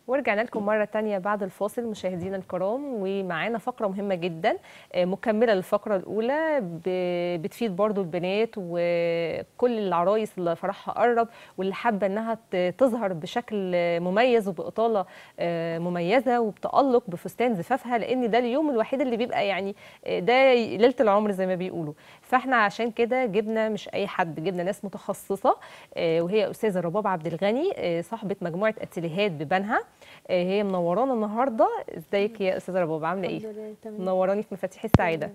ورجعنا لكم مرة تانية بعد الفاصل مشاهدينا الكرام ومعانا فقرة مهمة جدا آه، مكملة للفقرة الأولى ب- بتفيد برضو البنات وكل العرايس اللي فرحها قرب واللي حابة إنها ت- تظهر بشكل مميز وبإطالة آه، مميزة وبتألق بفستان زفافها لأن ده اليوم الوحيد اللي بيبقى يعني آه، ده ليلة العمر زي ما بيقولوا فاحنا عشان كده جبنا مش أي حد جبنا ناس متخصصة آه، وهي أستاذة رباب عبد الغني آه، صاحبة مجموعة أتيليهات ببنها آه، هي منورانا النهارده ازيك يا استاذه رباب عامله ايه الحمد لله تمام منوراني في مفاتيح السعاده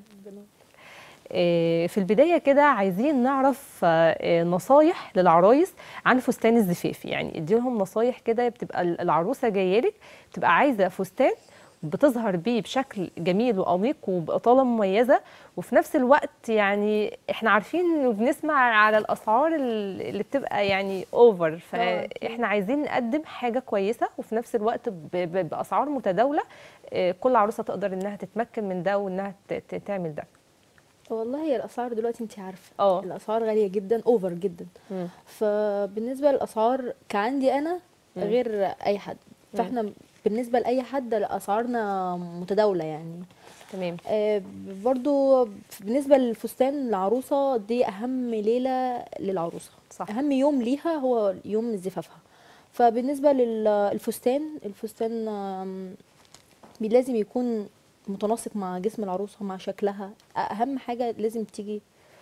آه، في البدايه كده عايزين نعرف آه، آه، نصايح للعرايس عن فستان الزفاف يعني اديلهم نصايح كده بتبقى العروسه جايه لك بتبقى عايزه فستان بتظهر بيه بشكل جميل وانيق وباطاله مميزه وفي نفس الوقت يعني احنا عارفين وبنسمع على الاسعار اللي بتبقى يعني اوفر فاحنا عايزين نقدم حاجه كويسه وفي نفس الوقت ب- ب- باسعار متداوله آه، كل عروسه تقدر انها تتمكن من ده وانها ت- ت- تعمل ده والله هي الاسعار دلوقتي انت عارفه اه الاسعار غاليه جدا اوفر جدا مم. فبالنسبه للاسعار كعندي انا مم. غير اي حد فاحنا بالنسبه لاي حد لا، اسعارنا متداوله يعني تمام آه، برضو بالنسبه للفستان العروسه دي اهم ليله للعروسه صح اهم يوم ليها هو يوم زفافها فبالنسبه للفستان الفستان آم، بي- لازم يكون متناسق مع جسم العروسه مع شكلها اهم حاجه لازم تيجي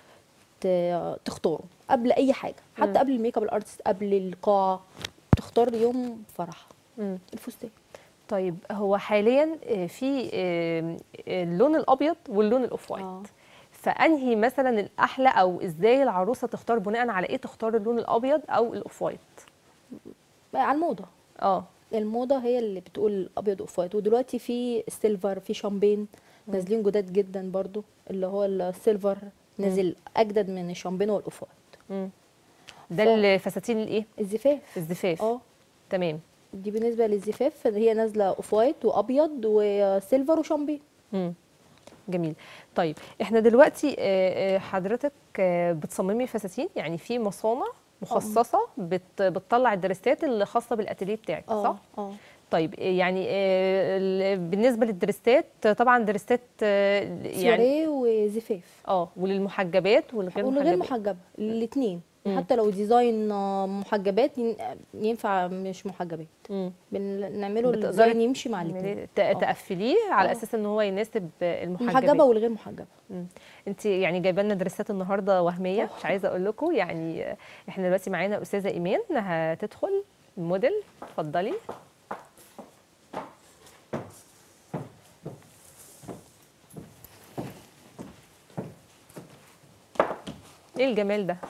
ت- تختاره قبل اي حاجه مم. حتى قبل الميك اب الارتست قبل القاعه تختار يوم فرحها مم. الفستان طيب هو حاليا آه، في آه، اللون الابيض واللون الاوف وايت آه. فانهي مثلا الاحلى او ازاي العروسه تختار بناء على ايه تختار اللون الابيض او الاوف وايت بقى على الموضه اه الموضه هي اللي بتقول ابيض اوف وايت ودلوقتي في سيلفر في شامبين نازلين جداد جدا برضو اللي هو السيلفر نازل اجدد من الشامبين والاوف وايت مم. ده ف- الفساتين الايه الزفاف الزفاف اه تمام دي بالنسبه للزفاف هي نازله اوف وايت وابيض وسيلفر وشامبين مم. جميل طيب احنا دلوقتي آه، آه، حضرتك آه، بتصممي فساتين يعني في مصانع مخصصه بت بتطلع الدريسات اللي خاصه بالاتيليه بتاعك صح اه اه طيب يعني آه، ال- بالنسبه للدريسات طبعا دريسات آه، يعني سواريه وزفاف اه وللمحجبات والغير والغير محجبات محجبه الاثنين مم. حتى لو ديزاين آه، محجبات ين- ينفع مش محجبات مم. بنعمله بتقدري الديزاين يمشي مع الاثنين يعني ت- تقفليه على آه. اساس ان هو يناسب المحجبه المحجبات والغير محجبه انت يعني جايبه لنا دريسات النهارده وهميه آه. مش عايزه اقول لكم يعني آه، احنا دلوقتي معانا استاذه ايمان هتدخل الموديل اتفضلي ايه الجمال ده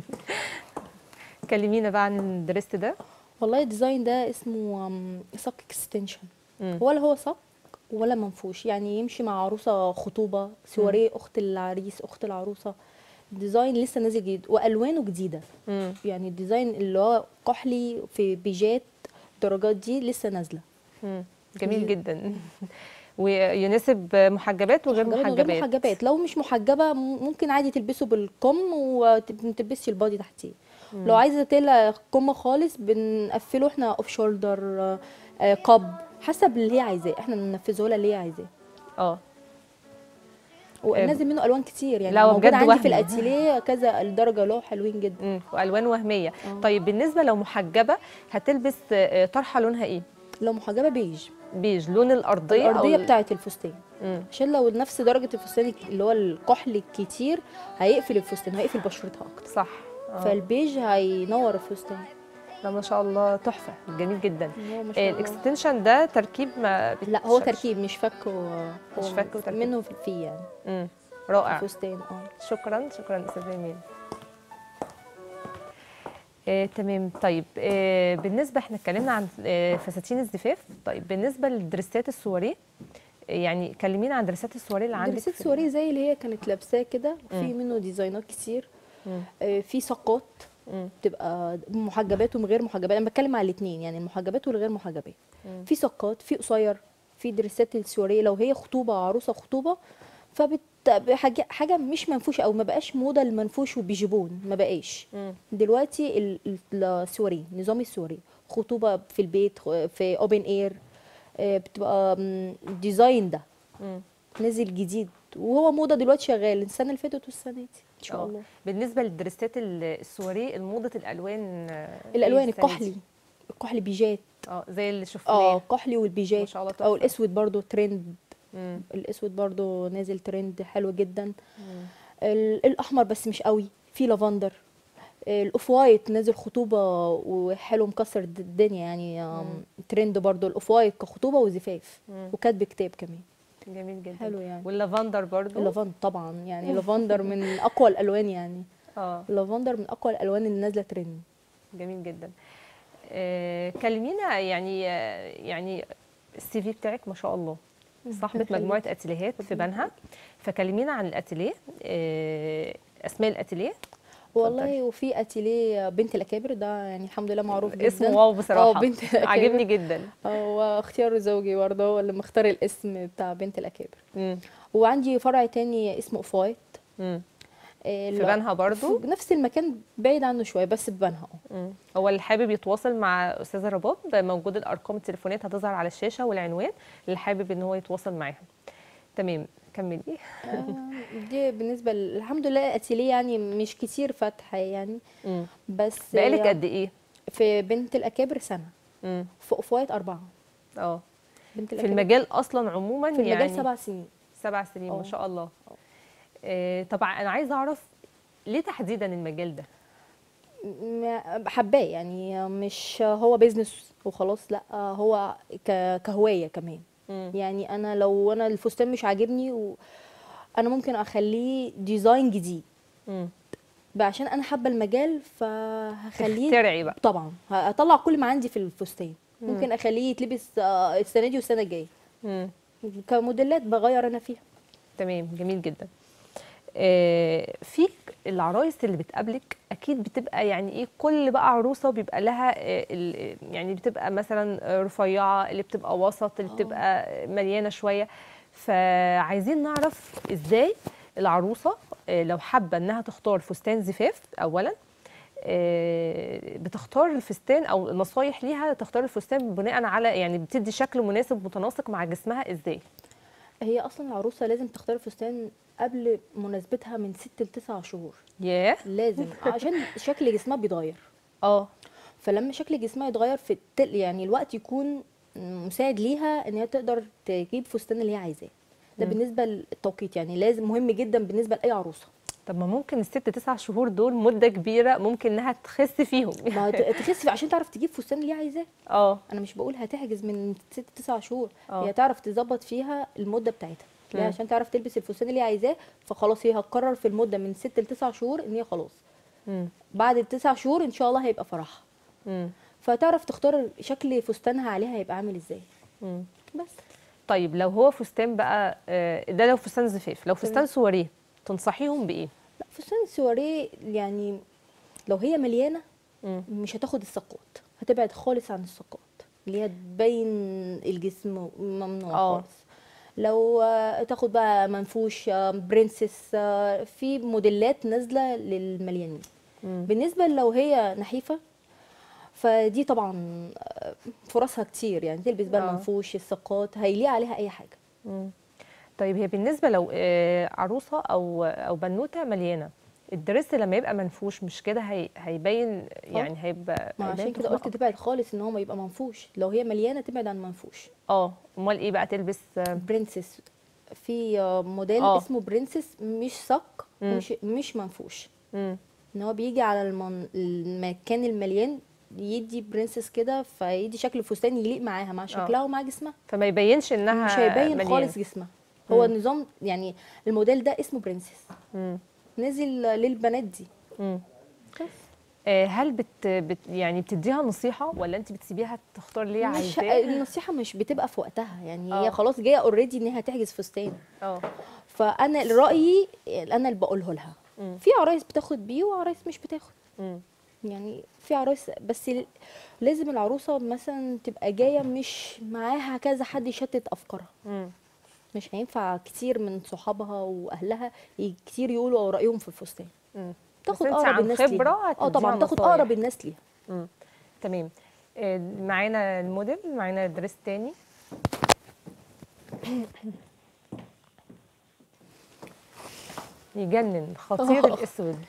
كلمينا بقى عن الدريس ده والله الديزاين ده اسمه آم، صك اكستنشن مم. ولا هو صك ولا منفوش يعني يمشي مع عروسه خطوبه سواريه اخت العريس اخت العروسه ديزاين لسه نازل جديد والوانه جديده مم. يعني الديزاين اللي هو كحلي في بيجات الدرجات دي لسه نازله مم. جميل دي- جدا ويناسب محجبات وغير محجبات محجبات وغير محجبات لو مش محجبه م- ممكن عادي تلبسه بالكم وتلبسي البادي تحتيه لو عايزه تقلع كم خالص بنقفله احنا اوف شولدر كاب حسب اللي هي عايزاه احنا بننفذه لها اللي هي عايزاه اه ونازل منه الوان كتير يعني لا، هو موجود بجد عندي في وهمي. الاتيليه كذا الدرجه له حلوين جدا مم. والوان وهميه آه. طيب بالنسبه لو محجبه هتلبس آه، طرحه لونها ايه لو محجبه بيج بيج لون الارضيه الارضيه ال- بتاعه الفستان مم. عشان لو نفس درجه الفستان اللي هو الكحل الكتير هيقفل الفستان هيقفل بشرتها اكتر صح آه. فالبيج هينور الفستان لا ما شاء الله تحفه جميل جدا هو ما شاء الله. الاكستنشن ده تركيب ما لا هو بيتشالش. تركيب مش فك و... مش هو فك وتركيب. منه فيه يعني مم. رائع فستان اه شكرا شكرا استاذه ايمان آه، تمام طيب آه، بالنسبه احنا اتكلمنا عن آه، فساتين الزفاف طيب بالنسبه للدريسات السواريه آه، يعني كلمينا عن دريسات السواريه اللي عندك دريسات في- سواريه زي اللي هي كانت لابساه كده في مم. منه ديزاينات كتير مم. آه، في ساقات مم. بتبقى محجبات وغير محجبات انا بتكلم على الاثنين يعني المحجبات والغير محجبات مم. في ساقات في قصير في دريسات السواريه لو هي خطوبه عروسه خطوبه فبت طب حاجه حاجه مش منفوشه او ما بقاش موضه المنفوش وبيجيبون ما بقاش مم. دلوقتي ال- ال- السوري نظام السوري خطوبه في البيت خ- في اوبن اير بتبقى م، ديزاين ده مم. نازل جديد وهو موضه دلوقتي شغال السنه اللي فاتت والسنه دي ان شاء آه. الله بالنسبه للدريسات ال- السواريه موضه الالوان آه، الالوان إيه السنة دي؟ الكحلي الكحلي بيجات اه زي اللي شفناه اه الكحلي والبيجات ما شاء الله او تحفة. الاسود برضو ترند مم. الاسود برضو نازل ترند حلو جدا مم. ال- الاحمر بس مش قوي في لافندر الاوف وايت نازل خطوبه وحلو مكسر الد- الدنيا يعني آم، مم. ترند برضو الاوف وايت كخطوبه وزفاف مم. وكاتب كتاب كمان جميل جدا حلو يعني واللافندر برضو اللافندر طبعا يعني لافندر من اقوى الالوان يعني اه اللافندر من اقوى الالوان اللي نازله ترند جميل جدا آه كلمينا يعني آه يعني السي في بتاعك ما شاء الله صاحبه ربنا مجموعه يخليك. اتيليهات في ربنا بنها فكلمينا عن الاتيليه آه اسماء الاتيليه والله وفي اتيليه بنت الاكابر ده يعني الحمد لله معروف جدا اسمه واو بصراحه اه بنت الأكابر. عاجبني جدا هو اختيار زوجي برضه هو اللي مختار الاسم بتاع بنت الاكابر مم. وعندي فرع تاني اسمه اوف وايت مم. آه، في لا، بنها برضو في نفس المكان بعيد عنه شويه بس في بنها اه مم. هو اللي حابب يتواصل مع استاذه رباب موجود الارقام التليفونات هتظهر على الشاشه والعنوان اللي حابب ان هو يتواصل معاها تمام كملي آه، دي بالنسبه ل- الحمد لله اتيليه يعني مش كتير فاتحه يعني مم. بس بقالك آه، قد ايه في بنت الاكابر سنه مم. في اوف وايت اربعه اه بنت في الأكابر المجال اصلا عموما في المجال يعني سبع سنين سبع سنين ما اه. شاء الله آه طبعا انا عايزه اعرف ليه تحديدا المجال ده م- حباه يعني مش هو بيزنس وخلاص لا هو ك- كهوايه كمان مم. يعني انا لو انا الفستان مش عاجبني و... انا ممكن اخليه ديزاين جديد مم. بقى عشان انا حابه المجال فهخليه تخترعي بقى طبعا هطلع كل ما عندي في الفستان ممكن اخليه يتلبس آه، السنه دي والسنه الجايه مم. كموديلات بغير انا فيها تمام جميل جدا آه، في العرايس اللي بتقابلك اكيد بتبقى يعني ايه كل بقى عروسه بيبقى لها آه، ال- يعني بتبقى مثلا آه، رفيعه اللي بتبقى وسط اللي آه. بتبقى مليانه شويه فعايزين نعرف ازاي العروسه آه، لو حابه انها تختار فستان زفاف اولا آه، بتختار الفستان او النصايح ليها تختار الفستان بناء على يعني بتدي شكل مناسب متناسق مع جسمها ازاي هي اصلا العروسه لازم تختار فستان قبل مناسبتها من ست لتسع شهور ياه لازم عشان شكل جسمها بيتغير اه فلما شكل جسمها يتغير في التل يعني الوقت يكون مساعد ليها ان هي تقدر تجيب فستان اللي هي عايزاه ده مم. بالنسبه للتوقيت يعني لازم مهم جدا بالنسبه لاي عروسه طب ما ممكن الست تسع شهور دول مدة كبيرة ممكن انها تخس فيهم ما ت- تخس عشان تعرف تجيب فستان اللي هي عايزاه اه انا مش بقول هتحجز من ست تسع شهور آه. هي تعرف تظبط فيها المده بتاعتها ليه؟ مم. عشان تعرف تلبس الفستان اللي هي عايزاه فخلاص هي هتقرر في المده من ست لتسع شهور ان هي خلاص مم. بعد التسع شهور ان شاء الله هيبقى فرحها مم. فتعرف تختار شكل فستانها عليها هيبقى عامل ازاي مم. بس طيب لو هو فستان بقى آه، ده لو فستان زفاف لو فستان تمام. سواريه تنصحيهم بايه؟ لا فستان السواريه يعني لو هي مليانه مم. مش هتاخد السقوط هتبعد خالص عن السقوط اللي هي تبين الجسم ممنوع آه. خالص لو آه، تاخد بقى منفوش آه، برنسس آه، في موديلات نازله للمليانين مم. بالنسبه لو هي نحيفه فدي طبعا آه، فرصها كتير يعني تلبس بقى آه. المنفوش السقاط هيليق عليها اي حاجه مم. طيب هي بالنسبة لو آه، عروسة او او بنوتة مليانة الدرس لما يبقى منفوش مش كده هي هيبين يعني هيبقى ما هيبين عشان كده تخنة قلت أكتر. تبعد خالص ان هو ما يبقى منفوش لو هي مليانه تبعد عن منفوش اه امال ايه بقى تلبس آه، برنسس في آه، موديل آه. اسمه برنسس مش صك مم. مش مش منفوش مم. ان هو بيجي على المن... المكان المليان يدي برنسس كده فيدي شكل فستان يليق معاها مع شكلها ومع جسمها فما يبينش انها مش هيبين مليانة. خالص جسمها هو مم. النظام يعني الموديل ده اسمه برنسس مم. نزل للبنات دي مم. بس. آه، هل بت, بت يعني بتديها نصيحه ولا انت بتسيبيها تختار اللي هي مش عايزاه النصيحه مش بتبقى في وقتها يعني آه. هي خلاص جايه اوريدي ان هي هتحجز فستان اه فانا رايي انا اللي بقوله لها مم. في عرايس بتاخد بيه وعرايس مش بتاخد مم. يعني في عرايس بس ل- لازم العروسه مثلا تبقى جايه مش معاها كذا حد يشتت افكارها مم. مش هينفع كتير من صحابها واهلها ي- كتير يقولوا رايهم في الفستان مم. تاخد انت اقرب عن الناس خبرة ليها اه هتديها طبعا تاخد نصايح. اقرب الناس ليها مم. تمام آه، معانا الموديل معانا دريس تاني يجنن خطير آه. الاسود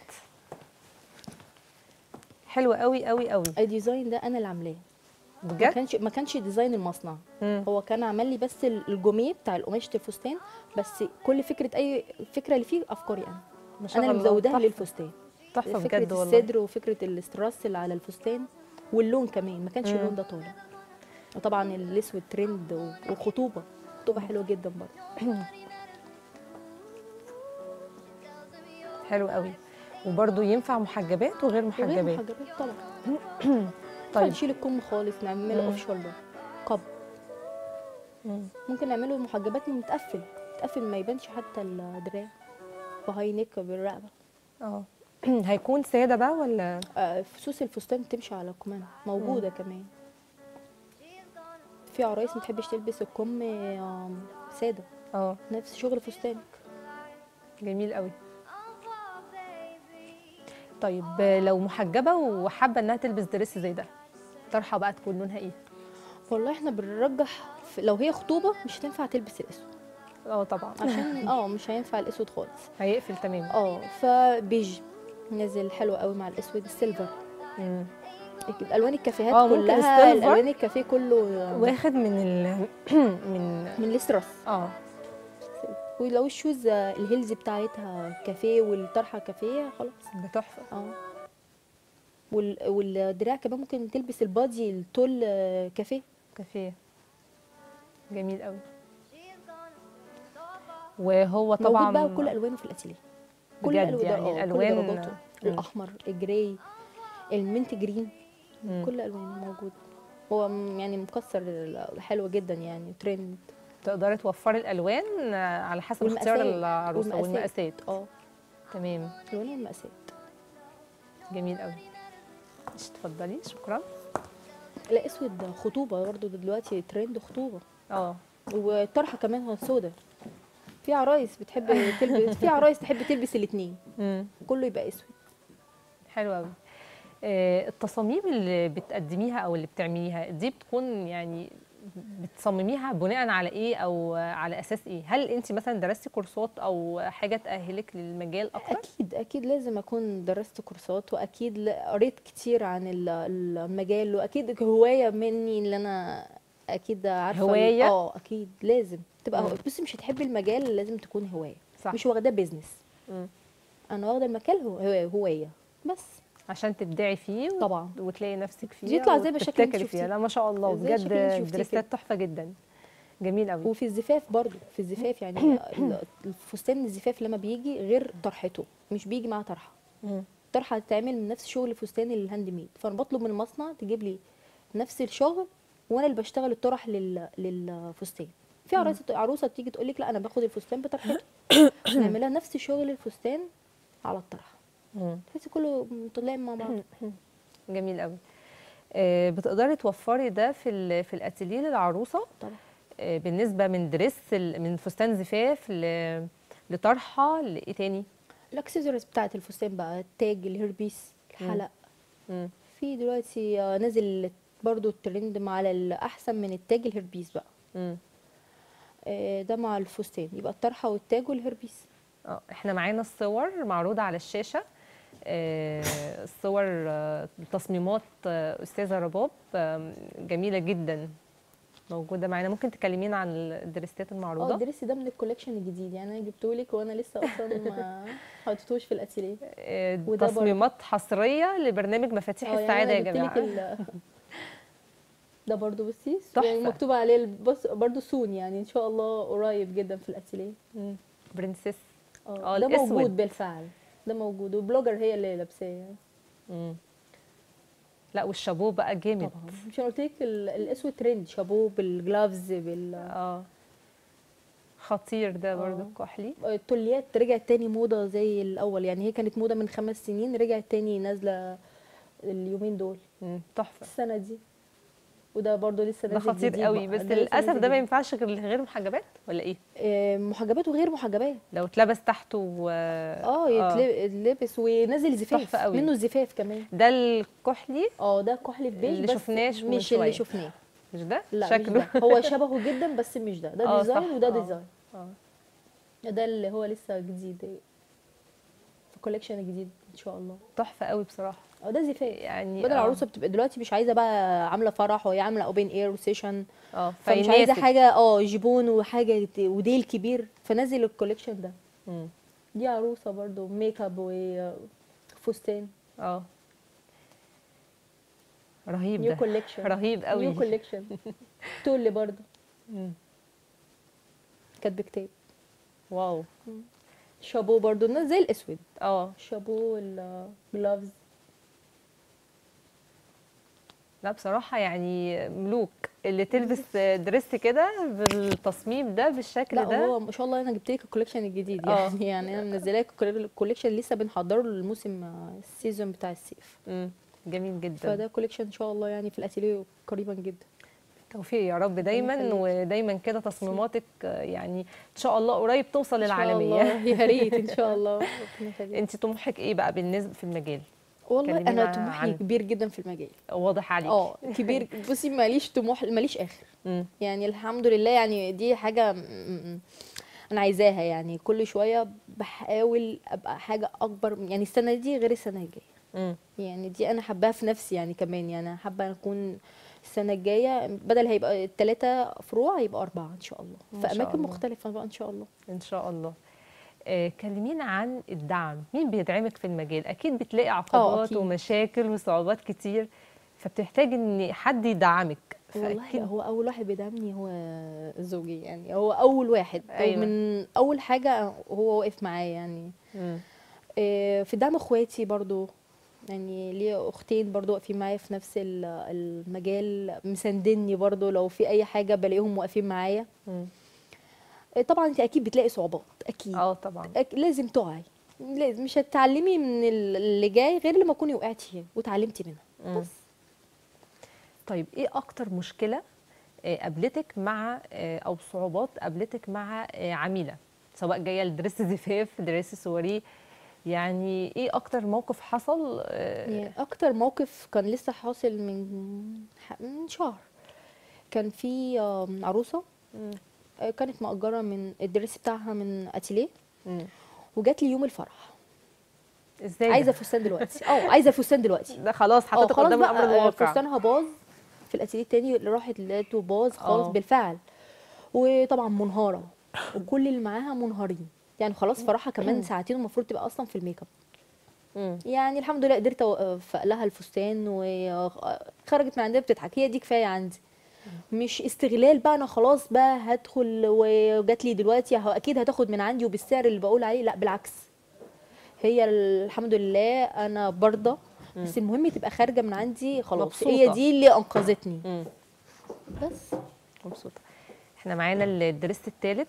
حلو قوي قوي قوي الديزاين ده انا اللي عاملاه ما بجد كانش ما كانش ديزاين المصنع مم. هو كان عمل لي بس الجوميه بتاع القماشه الفستان بس كل فكره اي فكره اللي فيه افكاري انا ما شاء انا اللي الله. مزوداها تحفة. للفستان تحفه فكره بجد والله الصدر وفكره الاستراس اللي على الفستان واللون كمان ما كانش مم. اللون ده طالع وطبعا الاسود ترند و- والخطوبه خطوبه حلوه جدا برضه حلو قوي وبرده ينفع محجبات وغير وغير محجبات محجبات طبعا طيب طيب نشيل الكم خالص نعمله مم. اوف شولدر قب مم. ممكن نعمله محجبات متقفل متقفل ما يبانش حتى الدراع وهاي نيك بالرقبه اه هيكون ساده بقى ولا آه، فصوص الفستان تمشي على الكمام موجوده كمان في عرايس ما تحبش تلبس الكم آم، ساده اه نفس شغل فستانك جميل قوي طيب آه، لو محجبه وحابه انها تلبس دريس زي ده طرحه بقى تكون لونها ايه والله احنا بنرجح في لو هي خطوبه مش هتنفع تلبس الاسود اه طبعا عشان اه مش هينفع الاسود خالص هيقفل تمام اه فبيج نازل حلو قوي مع الاسود السيلفر مم. الوان الكافيهات آه، ممكن كلها السيلفر. الالوان الكافيه كله واخد من ال من من الاسترس اه ولو الشوز آه، الهيلز بتاعتها كافيه والطرحه كافيه خلاص ده تحفه اه وال... والدراع كمان ممكن تلبس البادي التول آه، كافيه كافيه جميل قوي وهو طبعا موجود بقى كل الوانه في الاتيليه كل بجد الألوان- يعني آه، كل الألوان- درجاته مم. الاحمر الجراي المنت جرين مم. كل الوانه موجود هو م- يعني مكسر ال- حلو جدا يعني ترند تقدري توفري الالوان آه، على حسب اختيار والمقاسات. العروسه والمقاسات. والمقاسات اه تمام الوان والمقاسات جميل قوي مش تفضلي شكرا لا اسود خطوبه برضه دلوقتي ترند خطوبه اه والطرحه كمان سودا في عرايس بتحب تلبس في عرايس تحب تلبس الاثنين امم كله يبقى اسود حلو قوي آه، التصاميم اللي بتقدميها او اللي بتعمليها دي بتكون يعني بتصمميها بناء على ايه او على اساس ايه هل انت مثلا درستي كورسات او حاجه تاهلك للمجال اكتر اكيد اكيد لازم اكون درست كورسات واكيد ل- قريت كتير عن ال- المجال واكيد هوايه مني اللي انا اكيد عارفه ال- هواية؟ اه اكيد لازم تبقى مم. هو- بصي مش هتحبي المجال لازم تكون هوايه صح مش واخداه بيزنس مم. انا واخده المجال هو هو- هوايه بس عشان تبدعي فيه و- طبعا وتلاقي نفسك فيه يطلع زي بالشكل اللي انت وتبتكري فيها شفتيه. لا ما شاء الله زي الشكل اللي انت بجد شفتيه درستات كده. تحفه جدا جميل قوي وفي الزفاف برضو في الزفاف يعني ال- الفستان الزفاف لما بيجي غير طرحته مش بيجي معاه طرحه مم. الطرحه هتتعمل من نفس شغل الفستان الهاند ميد فانا بطلب من المصنع تجيب لي نفس الشغل وانا اللي بشتغل الطرح لل... للفستان في عروسه عروسه تيجي تقول لك لا انا باخد الفستان بطرحته نعملها نفس شغل الفستان على الطرحه مم. تحسي كله مطلعين مع بعض جميل قوي آه، بتقدري توفري ده في ال- في الاتيليه للعروسه طبعا آه، بالنسبه من دريس ال- من فستان زفاف ل- لطرحه لايه تاني الاكسسوارز بتاعت الفستان بقى التاج الهربيس الحلق مم. في دلوقتي آه، نازل برضو الترند مع الاحسن من التاج الهربيس بقى مم. آه، ده مع الفستان يبقى الطرحه والتاج والهربيس اه احنا معانا الصور معروضه على الشاشه آه، الصور آه، تصميمات آه، استاذه رباب آم، جميله جدا موجوده معانا ممكن تكلمينا عن الدريسات اه المعروضه الدرس ده من الكوليكشن الجديد يعني انا جبته لك وانا لسه اصلا ما حطيتوش في الاتيليه آه، وده برضه. تصميمات حصريه لبرنامج مفاتيح اه يعني السعاده يا أنا جبت لك جماعه ال- ده برضو بصي تحفة. يعني مكتوب عليه البص برضو سون يعني ان شاء الله قريب جدا في الاتيليه مم. برنسيس اه اه ده الأسود. موجود بالفعل ده موجود وبلوجر هي اللي لابساه يعني مم. لا والشابو بقى جامد طبعا مش أنا قلت لك ال- الاسود ترند شابو بالجلافز بال اه خطير ده برضو آه. الكحلي التوليات رجعت تاني موضه زي الاول يعني هي كانت موضه من خمس سنين رجعت تاني نازله اليومين دول مم. تحفه السنه دي وده برضو لسه ده نازل خطير جديد قوي بقى. بس ده لسه للاسف نازل ده ما جديد. ينفعش غير غير محجبات ولا ايه آه، محجبات وغير محجبات لو اتلبس تحته اه يتلبس ونازل زفاف تحفة قوي. منه الزفاف كمان ده الكحلي اه ده كحلي في بيج اللي بس شفناش من مش شوية. اللي شفناه مش ده لا شكله مش ده هو شبهه جدا بس مش ده ده آه، ديزاين صح، وده آه. ديزاين اه ده اللي هو لسه جديد في كوليكشن جديد ان شاء الله تحفه قوي بصراحه اه ده زفاف يعني بدل آه. العروسه بتبقى دلوقتي مش عايزه بقى عامله فرح وهي عامله اوبن اير وسيشن اه فمش عايزه فيناسب. حاجه اه جيبون وحاجه ت- وديل كبير فنزل الكوليكشن ده مم. دي عروسه برضو ميك اب وفستان اه رهيب نيو ده كوليكشن رهيب قوي نيو كوليكشن تول برضو مم. كاتب كتاب واو شابو برضو الناس زي الاسود اه شابو الجلافز لا بصراحه يعني ملوك اللي تلبس دريس كده بالتصميم ده بالشكل لا ده هو ما شاء الله انا جبت لك الكوليكشن الجديد اه. يعني يعني انا منزلاه الكوليكشن لسه بنحضره للموسم آه، السيزون بتاع الصيف مم. جميل جدا فده كوليكشن ان شاء الله يعني في الاتيليه قريبا جدا توفيق يا رب دايما يخليك. ودايما كده تصميماتك آه، يعني ان شاء الله قريب توصل ان شاء للعالميه الله يا ريت ان شاء الله ربنا يخليك. انت طموحك ايه بقى بالنسبه في المجال والله كلمينا انا طموحي عن- كبير جدا في المجال واضح عليك اه كبير بصي ماليش طموح ماليش اخر مم. يعني الحمد لله يعني دي حاجه م- م- انا عايزاها يعني كل شويه بحاول ابقى حاجه اكبر يعني السنه دي غير السنه الجايه مم. يعني دي انا حباها في نفسي يعني كمان يعني أنا حابه اكون السنه الجايه بدل هيبقى ثلاثه فروع هيبقى اربعه ان شاء الله ما في شاء اماكن الله. مختلفه بقى ان شاء الله ان شاء الله آه، كلمينا عن الدعم مين بيدعمك في المجال اكيد بتلاقي عقبات أكيد. ومشاكل وصعوبات كتير فبتحتاج ان حد يدعمك والله فأكيد- هو اول واحد بيدعمني هو زوجي يعني هو اول واحد أيوة. أيوة. من اول حاجه هو واقف معايا يعني مم. آه، في دعم اخواتي برضو يعني ليا اختين برضو واقفين معايا في نفس ال- المجال مساندني برضو لو في اي حاجه بلاقيهم واقفين معايا مم. آه، طبعا انت اكيد بتلاقي صعوبات اكيد اه طبعا أك- لازم تقعي لازم مش هتتعلمي من ال- اللي جاي غير لما تكوني وقعتي وتعلمتي منها مم. بس طيب ايه اكتر مشكله آه، قابلتك مع آه، او صعوبات قابلتك مع آه، عميله سواء جايه لدرس زفاف درس سواريه يعني ايه اكتر موقف حصل آه، يعني اكتر موقف كان لسه حاصل من ح- من شهر كان في آم، عروسه مم. آه، كانت مأجرة من الدرس بتاعها من اتيليه مم. وجات لي يوم الفرح ازاي ده؟ عايزه فستان دلوقتي اه عايزه فستان دلوقتي ده خلاص اه حطيتك خلاص قدام بقى الامر آه، الواقع فستانها باظ في الاتيليه التاني اللي راحت لقيته باظ خالص اه. بالفعل وطبعا منهاره وكل اللي معاها منهارين يعني خلاص فرحها كمان ساعتين المفروض تبقى اصلا في الميك اب مم. يعني الحمد لله قدرت اوفق لها الفستان وخرجت من عندها بتضحك هي دي كفايه عندي مش استغلال بقى انا خلاص بقى هدخل وجات لي دلوقتي ه- اكيد هتاخد من عندي وبالسعر اللي بقول عليه لا بالعكس هي الحمد لله انا برضى بس المهم تبقى خارجه من عندي خلاص مبسوطة. هي دي اللي انقذتني مم. بس مبسوطه احنا معانا الدرس الثالث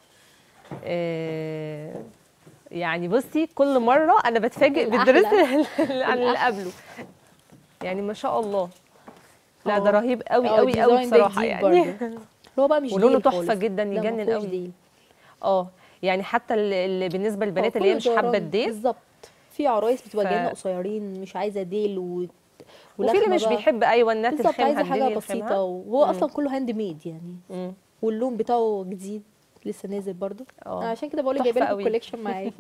آه يعني بصي كل مره انا بتفاجئ الأحلى. بالدرس عن اللي الأحلى. قبله يعني ما شاء الله لا اه. ده رهيب قوي اه، قوي قوي الديزاين ده بصراحه جديد يعني برضه. اللي هو بقى مش ولونه ديل تحفة خالص. جدا، لا، يجنن مفهوش قوي. ديل. اه يعني حتى اللي اللي بالنسبه للبنات اه، اللي هي كله مش حابه دوران. الديل بالظبط في عرايس بتبقى ف- جايه قصيرين مش عايزه ديل و... وفي ولخمة اللي مش بقى. بيحب ايوه النات بالظبط الخامها عايزه حاجه الدنيا بسيطه الخامها. وهو مم. اصلا كله هاند ميد يعني مم. واللون بتاعه جديد لسه نازل برضو اه. أنا عشان كده بقول لك تحفة جايبه لك قوي. الكوليكشن معايا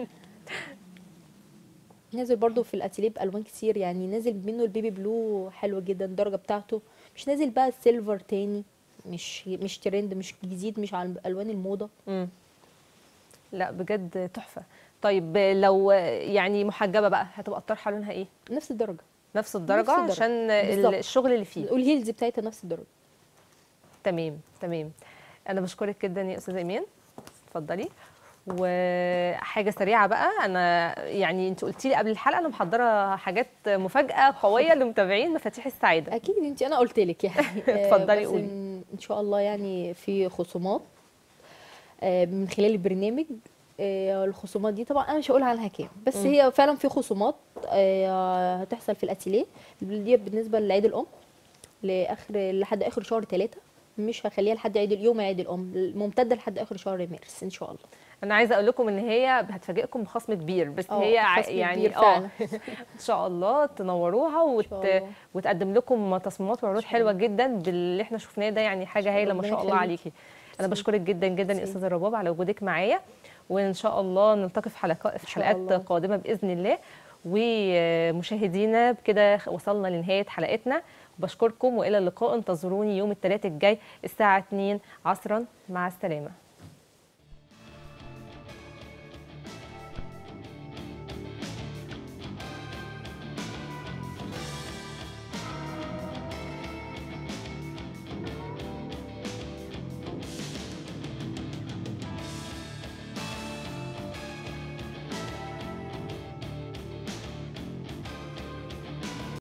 نازل برضو في الاتيليه بالوان كتير يعني نازل منه البيبي بلو حلو جدا الدرجه بتاعته مش نازل بقى السيلفر تاني مش مش ترند مش جديد مش على الوان الموضه مم. لا بجد تحفه طيب لو يعني محجبه بقى هتبقى الطرحه لونها ايه نفس الدرجه نفس الدرجه الدرجة. عشان بالظبط. الشغل اللي فيه والهيلز بتاعتها نفس الدرجه تمام تمام انا بشكرك جدا يا استاذه ايمان اتفضلي وحاجه سريعه بقى انا يعني انت قلتي لي قبل الحلقه انا محضره حاجات مفاجاه قويه لمتابعين مفاتيح السعاده اكيد انت انا قلت لك يعني آه، اتفضلي بس قولي. ان إن شاء الله يعني في خصومات آه، من خلال البرنامج آه، الخصومات دي طبعا انا مش هقول عنها كام بس مم. هي فعلا في خصومات آه، هتحصل في الاتيليه دي بالنسبه لعيد الام لاخر لحد اخر شهر ثلاثة مش هخليها لحد عيد اليوم عيد الام ممتده لحد اخر شهر مارس ان شاء الله انا عايزه اقول لكم ان هي هتفاجئكم بخصم كبير بس اه، هي ع- خصم يعني كبير اه فعلا. ان شاء الله تنوروها وت... شاء الله. وتقدم لكم تصميمات وعروض شاء حلوه جدا باللي احنا شفناه ده يعني حاجه هايله ما ربنا شاء الله يخليكي. عليكي انا بشكرك جدا جدا يا ميرسي. استاذه رباب على وجودك معايا وان شاء الله نلتقي في حلقات في شاء حلقات الله. قادمه باذن الله ومشاهدينا بكده وصلنا لنهايه حلقتنا بشكركم والى اللقاء انتظروني يوم الثلاثاء الجاي الساعه 2 عصرا مع السلامه